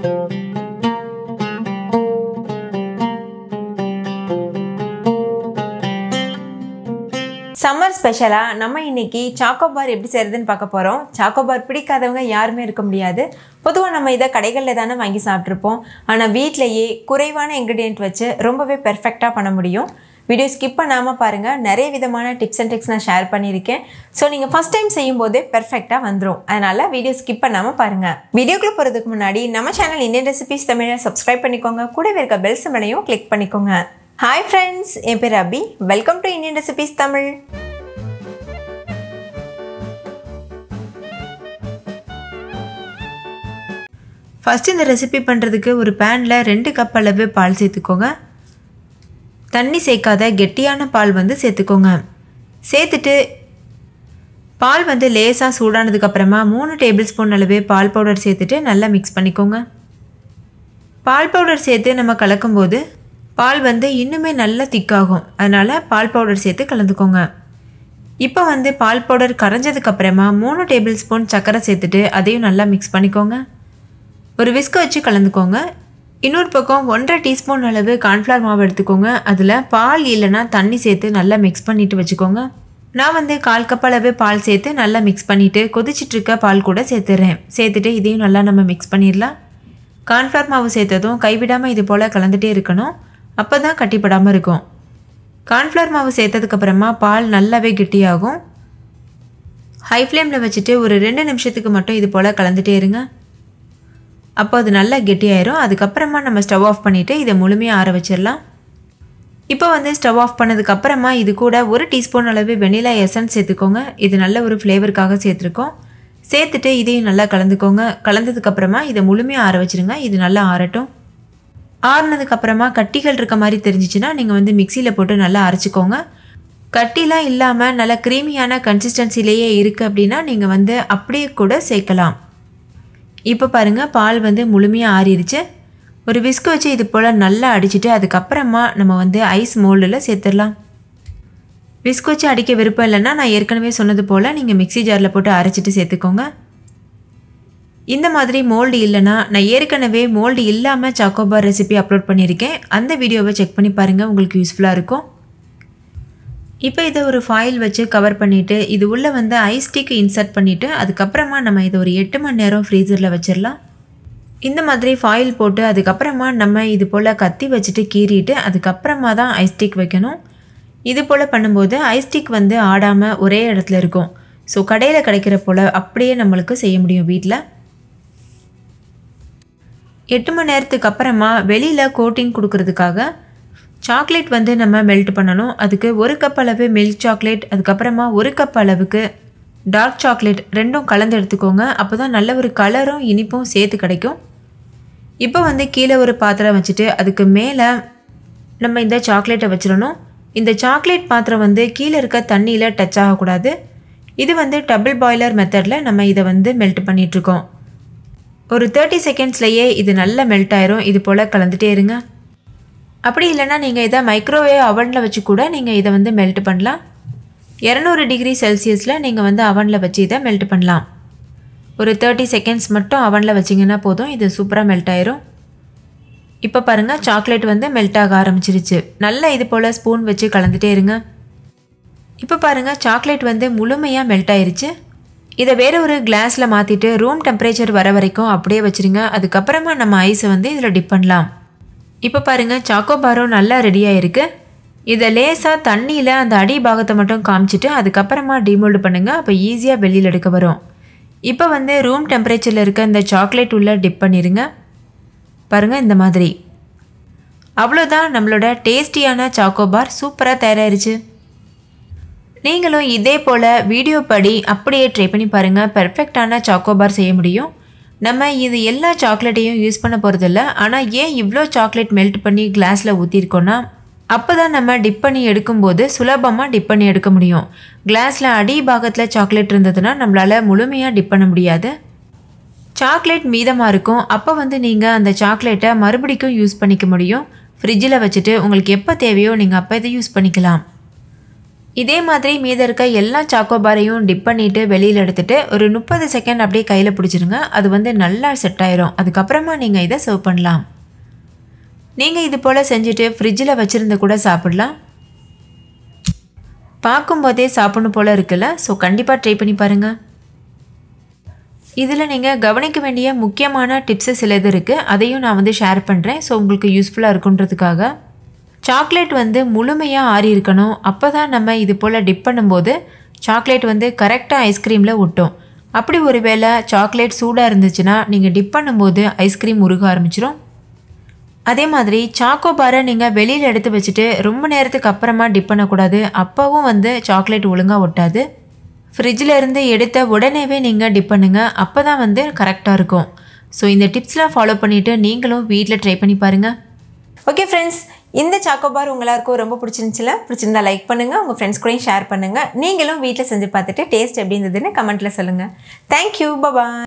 summer ஸ்பெஷலாக நம்ம இன்னைக்கு சாக்கோபார் எப்படி செய்கிறதுன்னு பார்க்க போகிறோம் சாக்கோபார் பிடிக்காதவங்க யாருமே இருக்க முடியாது பொதுவாக நம்ம இதை கடைகளில் தானே வாங்கி சாப்பிட்ருப்போம் ஆனால் வீட்டிலையே குறைவான இன்க்ரீடியன்ட் வச்சு ரொம்பவே பெர்ஃபெக்டாக பண்ண முடியும் வீடியோ ஸ்கிப் பண்ணாமல் பாருங்கள் நிறைய விதமான டிப்ஸ் அண்ட் ட்ரிக்ஸ் நான் ஷேர் பண்ணியிருக்கேன் ஸோ நீங்கள் ஃபஸ்ட் டைம் செய்யும் போதே பெர்ஃபெக்டாக வந்துடும் அதனால் வீடியோ ஸ்கிப் பண்ணாமல் பாருங்கள் வீடியோக்குள்ளே போகிறதுக்கு முன்னாடி நம்ம சேனல் இந்தியன் ரெசிபிஸ் தமிழை சப்ஸ்கிரைப் பண்ணிக்கோங்க கூடவே இருக்க பெல் சிம்மலையும் கிளிக் பண்ணிக்கோங்க ஹாய் ஃப்ரெண்ட்ஸ் என் பேர் Abhi welcome to Indian recipes Tamil first இந்த ரெசிபி பண்ணுறதுக்கு ஒரு பேனில் ரெண்டு கப் அளவு பால் சேர்த்துக்கோங்க தண்ணி சேர்க்காத கெட்டியான பால் வந்து சேர்த்துக்கோங்க சேர்த்துட்டு பால் வந்து லேசாக சூடானதுக்கப்புறமா மூணு டேபிள் ஸ்பூன் அளவு பால் பவுடர் சேர்த்துட்டு நல்லா மிக்ஸ் பண்ணிக்கோங்க பால் பவுடர் சேர்த்து நம்ம கலக்கும்போது பால் வந்து இன்னுமே நல்லா திக்காகும் அதனால் பால் பவுடர் சேர்த்து கலந்துக்கோங்க இப்போ வந்து பால் பவுடர் கரைஞ்சதுக்கப்புறமா மூணு டேபிள் ஸ்பூன் சர்க்கரை சேர்த்துட்டு அதையும் நல்லா மிக்ஸ் பண்ணிக்கோங்க ஒரு விஸ்க வச்சு கலந்துக்கோங்க இன்னொரு பக்கம் ஒன்றரை டீஸ்பூன் அளவு கார்ன்ஃப்ளவர் மாவு எடுத்துக்கோங்க அதில் பால் இல்லைன்னா தண்ணி சேர்த்து நல்லா மிக்ஸ் பண்ணிவிட்டு வச்சுக்கோங்க நான் வந்து கால் கப் அளவு பால் சேர்த்து நல்லா மிக்ஸ் பண்ணிவிட்டு கொதிச்சிட்ருக்க பால் கூட சேர்த்துறேன் சேர்த்துட்டு இதையும் நல்லா நம்ம மிக்ஸ் பண்ணிடலாம் கார்ன்ஃப்ளவர் மாவு சேர்த்ததும் கைவிடாமல் இது போல் கலந்துகிட்டே இருக்கணும் அப்போ தான் கட்டிப்படாமல் இருக்கும் கார்ன்ஃப்ளவர் மாவு சேர்த்ததுக்கப்புறமா பால் நல்லாவே கெட்டியாகும் ஹை ஃப்ளேமில் வச்சுட்டு ஒரு ரெண்டு நிமிஷத்துக்கு மட்டும் இது போல் கலந்துகிட்டே இருங்க அப்போ அது நல்லா கெட்டியாயிரும் அதுக்கப்புறமா நம்ம ஸ்டவ் ஆஃப் பண்ணிவிட்டு இதை முழுமையாக ஆற வச்சிடலாம் இப்போ வந்து ஸ்டவ் ஆஃப் பண்ணதுக்கப்புறமா இது கூட ஒரு டீஸ்பூன் அளவு வெனிலா எசன்ஸ் சேர்த்துக்கோங்க இது நல்ல ஒரு ஃப்ளேவருக்காக சேர்த்துருக்கோம் சேர்த்துட்டு இதையும் நல்லா கலந்துக்கோங்க கலந்ததுக்கப்புறமா இதை முழுமையாக ஆற வச்சுருங்க இது நல்லா ஆறட்டும் ஆறுனதுக்கப்புறமா கட்டிகள் இருக்க மாதிரி தெரிஞ்சிச்சுன்னா நீங்கள் வந்து மிக்சியில் போட்டு நல்லா அரைச்சிக்கோங்க கட்டிலாம் இல்லாமல் நல்லா க்ரீமியான கன்சிஸ்டன்சிலேயே இருக்குது அப்படின்னா நீங்கள் வந்து அப்படியே கூட சேர்க்கலாம் இப்போ பாருங்கள் பால் வந்து முழுமையாக ஆறிடுச்சு ஒரு விஸ்க் வச்சு இது போல் நல்லா அடிச்சுட்டு அதுக்கப்புறமா நம்ம வந்து ஐஸ் மோல்டில் சேர்த்துடலாம் விஸ்க் வச்சு அடிக்க விருப்பம் இல்லைன்னா நான் ஏற்கனவே சொன்னது போல் நீங்கள் மிக்சி ஜாரில் போட்டு அரைச்சிட்டு சேர்த்துக்கோங்க இந்த மாதிரி மோல்டு இல்லைன்னா நான் ஏற்கனவே மோல்டு இல்லாமல் சாக்கோபார் ரெசிபி அப்லோட் பண்ணியிருக்கேன் அந்த வீடியோவை செக் பண்ணி பாருங்கள் உங்களுக்கு யூஸ்ஃபுல்லாக இருக்கும் இப்போ இதை ஒரு ஃபாயில் வச்சு கவர் பண்ணிவிட்டு இது உள்ளே வந்து ஐஸ் ஸ்டிக் இன்சர்ட் பண்ணிவிட்டு அதுக்கப்புறமா நம்ம இதை ஒரு எட்டு மணி நேரம் ஃப்ரீசரில் வச்சிடலாம் இந்த மாதிரி ஃபாயில் போட்டு அதுக்கப்புறமா நம்ம இது போல் கத்தி வச்சுட்டு கீறிட்டு அதுக்கப்புறமா தான் ஐஸ் ஸ்டிக் வைக்கணும் இது போல் பண்ணும்போது ஐஸ் ஸ்டிக் வந்து ஆடாமல் ஒரே இடத்துல இருக்கும் ஸோ கடையில் கிடைக்கிற போல் அப்படியே நம்மளுக்கு செய்ய முடியும் வீட்டில் எட்டு மணி நேரத்துக்கு அப்புறமா வெளியில் கோட்டிங் கொடுக்கறதுக்காக சாக்லேட் வந்து நம்ம மெல்ட் பண்ணணும் அதுக்கு ஒரு கப் அளவு மில்க் சாக்லேட் அதுக்கப்புறமா ஒரு கப் அளவுக்கு டார்க் சாக்லேட் ரெண்டும் கலந்து எடுத்துக்கோங்க அப்போ தான் நல்ல ஒரு கலரும் இனிப்பும் சேர்த்து கிடைக்கும் இப்போ வந்து கீழே ஒரு பாத்திரம் வச்சுட்டு அதுக்கு மேலே நம்ம இந்த சாக்லேட்டை வச்சிடணும் இந்த சாக்லேட் பாத்திரம் வந்து கீழே இருக்க தண்ணியில் டச் ஆகக்கூடாது இது வந்து டபுள் பாய்லர் மெத்தடில் நம்ம இதை வந்து மெல்ட் பண்ணிகிட்ருக்கோம் ஒரு தேர்ட்டி செகண்ட்ஸ்லையே இது நல்லா மெல்ட் ஆயிரும் இது போல் கலந்துட்டே இருங்க அப்படி இல்லைன்னா நீங்கள் இதை மைக்ரோவேவ் அவனில் வச்சு கூட நீங்கள் இதை வந்து மெல்ட் பண்ணலாம் இரநூறு டிகிரி செல்சியஸில் நீங்கள் வந்து அவனில் வச்சு இதை மெல்ட் பண்ணலாம் ஒரு தேர்ட்டி செகண்ட்ஸ் மட்டும் அவனில் வச்சிங்கன்னா போதும் இது சூப்பராக மெல்ட் ஆயிரும் இப்போ பாருங்கள் சாக்லேட் வந்து மெல்ட் ஆக ஆரம்பிச்சிருச்சு நல்லா இது போல் ஸ்பூன் வச்சு கலந்துட்டே இருங்க இப்போ பாருங்கள் சாக்லேட் வந்து முழுமையாக மெல்ட் ஆயிருச்சு இதை வேறு ஒரு கிளாஸில் மாற்றிட்டு ரூம் டெம்பரேச்சர் வர வரைக்கும் அப்படியே வச்சுருங்க அதுக்கப்புறமா நம்ம ஐஸை வந்து இதில் டிப் பண்ணலாம் இப்போ பாருங்கள் சாக்கோபாரும் நல்லா ரெடியாக இருக்குது இதை லேசாக தண்ணியில் அந்த அடி பாகத்தை மட்டும் காமிச்சிட்டு அதுக்கப்புறமா டிமோல்டு பண்ணுங்கள் அப்போ ஈஸியாக வெளியில் எடுக்க வரும் இப்போ வந்து ரூம் டெம்பரேச்சரில் இருக்க இந்த சாக்லேட் உள்ளே டிப் பண்ணிடுங்க பாருங்கள் இந்த மாதிரி அவ்வளோதான் நம்மளோட டேஸ்டியான சாக்கோபார் சூப்பராக தயாராகிருச்சு நீங்களும் இதே போல் வீடியோ படி அப்படியே ட்ரை பண்ணி பாருங்கள் பெர்ஃபெக்டான சாக்கோபார் செய்ய முடியும் நம்ம இது எல்லா சாக்லேட்டையும் யூஸ் பண்ண போகிறதில்ல ஆனால் ஏன் இவ்வளோ சாக்லேட் மெல்ட் பண்ணி கிளாஸில் ஊற்றிருக்கோன்னா அப்போ தான் நம்ம டிப் பண்ணி எடுக்கும்போது சுலபமாக டிப் பண்ணி எடுக்க முடியும் கிளாஸில் அடி பாகத்தில் சாக்லேட் இருந்ததுன்னா நம்மளால் முழுமையாக டிப் பண்ண முடியாது சாக்லேட் மீதமாக இருக்கும் அப்போ வந்து நீங்கள் அந்த சாக்லேட்டை மறுபடிக்கும் யூஸ் பண்ணிக்க முடியும் ஃப்ரிட்ஜில் வச்சுட்டு உங்களுக்கு எப்போ தேவையோ நீங்கள் அப்போ இதை யூஸ் பண்ணிக்கலாம் இதே மாதிரி மீத இருக்க எல்லா சாக்கோபாரையும் டிப் பண்ணிவிட்டு வெளியில் எடுத்துகிட்டு ஒரு முப்பது செகண்ட் அப்படியே கையில் பிடிச்சிருங்க அது வந்து நல்லா செட் ஆயிரும் அதுக்கப்புறமா நீங்கள் இதை சர்வ் பண்ணலாம் நீங்கள் இது போல் செஞ்சுட்டு ஃப்ரிட்ஜில் வச்சுருந்து கூட சாப்பிடலாம் பார்க்கும்போதே சாப்பிடணும் போல் இருக்குல்ல ஸோ கண்டிப்பாக ட்ரை பண்ணி பாருங்கள் இதில் நீங்கள் கவனிக்க வேண்டிய முக்கியமான டிப்ஸு சில இது இருக்குது அதையும் நான் வந்து ஷேர் பண்ணுறேன் ஸோ உங்களுக்கு யூஸ்ஃபுல்லாக இருக்குன்றதுக்காக சாக்லேட் வந்து முழுமையாக ஆறி இருக்கணும் அப்போ தான் நம்ம இது போல் டிப் பண்ணும்போது சாக்லேட் வந்து கரெக்டாக ஐஸ்கிரீமில் ஒட்டும் அப்படி ஒரு வேளை சாக்லேட் சூடாக இருந்துச்சுன்னா நீங்கள் டிப் பண்ணும்போது ஐஸ்கிரீம் உருக ஆரம்பிச்சிடும் அதே மாதிரி சாக்கோபாரை நீங்கள் வெளியில் எடுத்து வச்சுட்டு ரொம்ப நேரத்துக்கு அப்புறமா டிப் பண்ணக்கூடாது அப்போவும் வந்து சாக்லேட் ஒழுங்காக ஒட்டாது ஃப்ரிட்ஜில் இருந்து எடுத்த உடனேவே நீங்கள் டிப் பண்ணுங்கள் அப்போ தான் வந்து கரெக்டாக இருக்கும் ஸோ இந்த டிப்ஸ்லாம் ஃபாலோ பண்ணிவிட்டு நீங்களும் வீட்டில் ட்ரை பண்ணி பாருங்கள் ஓகே ஃப்ரெண்ட்ஸ் இந்த சாக்கோபார் உங்க எல்லாருக்கும் ரொம்ப பிடிச்சிருந்துச்சுல பிடிச்சிருந்தா லைக் பண்ணுங்கள் உங்கள் ஃப்ரெண்ட்ஸ் கூடயும் ஷேர் பண்ணுங்கள் நீங்களும் வீட்டில் செஞ்சு பார்த்துட்டு டேஸ்ட் எப்படி இருந்ததுன்னு கமெண்ட்டில் சொல்லுங்கள் தேங்க்யூ பபாய்